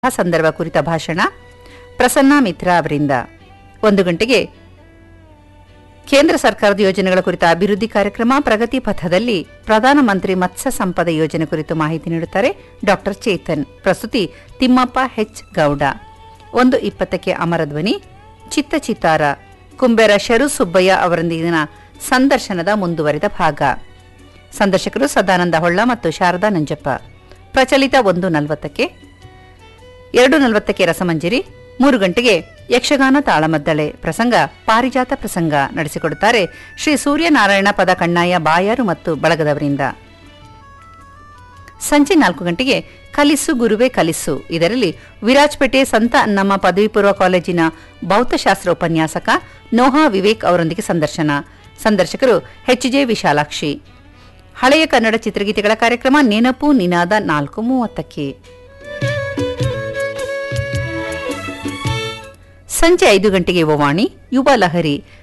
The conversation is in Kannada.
ಸಂದರ್ಭ ಕುರಿತ ಭಾಷಣ ಪ್ರಸನ್ನ ಮಿತ್ರ ಅವರಿಂದ ಒಂದು ಗಂಟೆಗೆ ಕೇಂದ್ರ ಸರ್ಕಾರದ ಯೋಜನೆಗಳ ಕುರಿತ ಅಭಿವೃದ್ಧಿ ಕಾರ್ಯಕ್ರಮ ಪ್ರಗತಿ ಪಥದಲ್ಲಿ ಪ್ರಧಾನಮಂತ್ರಿ ಮತ್ಸ್ಯ ಸಂಪದ ಯೋಜನೆ ಕುರಿತು ಮಾಹಿತಿ ನೀಡುತ್ತಾರೆ ಡಾಕ್ಟರ್ ಚೇತನ್ ಪ್ರಸ್ತುತಿ ತಿಮ್ಮಪ್ಪ ಹೆಚ್ ಗೌಡ ಒಂದು ಇಪ್ಪತ್ತಕ್ಕೆ ಅಮರಧ್ವನಿ ಚಿತ್ತ ಚಿತ್ತಾರ ಕುಂಬೇರ ಶರು ಸುಬ್ಬಯ್ಯ ಅವರೊಂದಿಗಿನ ಸಂದರ್ಶನದ ಮುಂದುವರಿದ ಭಾಗ ಸಂದರ್ಶಕರು ಸದಾನಂದ ಹೊಳ್ಳ ಮತ್ತು ಶಾರದಾ ನಂಜಪ್ಪ ಪ್ರಚಲಿತ ಒಂದು ನಲವತ್ತಕ್ಕೆ ಎರಡು ನಲವತ್ತಕ್ಕೆ ರಸಮಂಜರಿ ಮೂರು ಗಂಟೆಗೆ ಯಕ್ಷಗಾನ ತಾಳಮದ್ದಳೆ ಪ್ರಸಂಗ ಪಾರಿಜಾತ ಪ್ರಸಂಗ ನಡೆಸಿಕೊಡುತ್ತಾರೆ ಶ್ರೀ ಸೂರ್ಯನಾರಾಯಣ ಪದ ಕಣ್ಣಾಯ ಬಾಯಾರು ಮತ್ತು ಬಳಗದವರಿಂದ ಸಂಜೆ ನಾಲ್ಕು ಗಂಟೆಗೆ ಕಲಿಸು ಗುರುವೇ ಕಲಿಸು ಇದರಲ್ಲಿ ವಿರಾಜಪೇಟೆ ಸಂತ ಅನ್ನಮ್ಮ ಪದವಿ ಪೂರ್ವ ಕಾಲೇಜಿನ ಭೌತಶಾಸ್ತ್ರ ಉಪನ್ಯಾಸಕ ನೋಹಾ ವಿವೇಕ್ ಅವರೊಂದಿಗೆ ಸಂದರ್ಶನ ಸಂದರ್ಶಕರು ಎಚ್ ಜೆ ವಿಶಾಲಾಕ್ಷಿ ಹಳೆಯ ಕನ್ನಡ ಚಿತ್ರಗೀತೆಗಳ ಕಾರ್ಯಕ್ರಮ ನೆನಪು ನಿನಾದ ನಾಲ್ಕು ಮೂವತ್ತಕ್ಕೆ ಸಂಜೆ ಐದು ಗಂಟೆಗೆ ಯುವವಾಣಿ ಯುವ ಲಹರಿ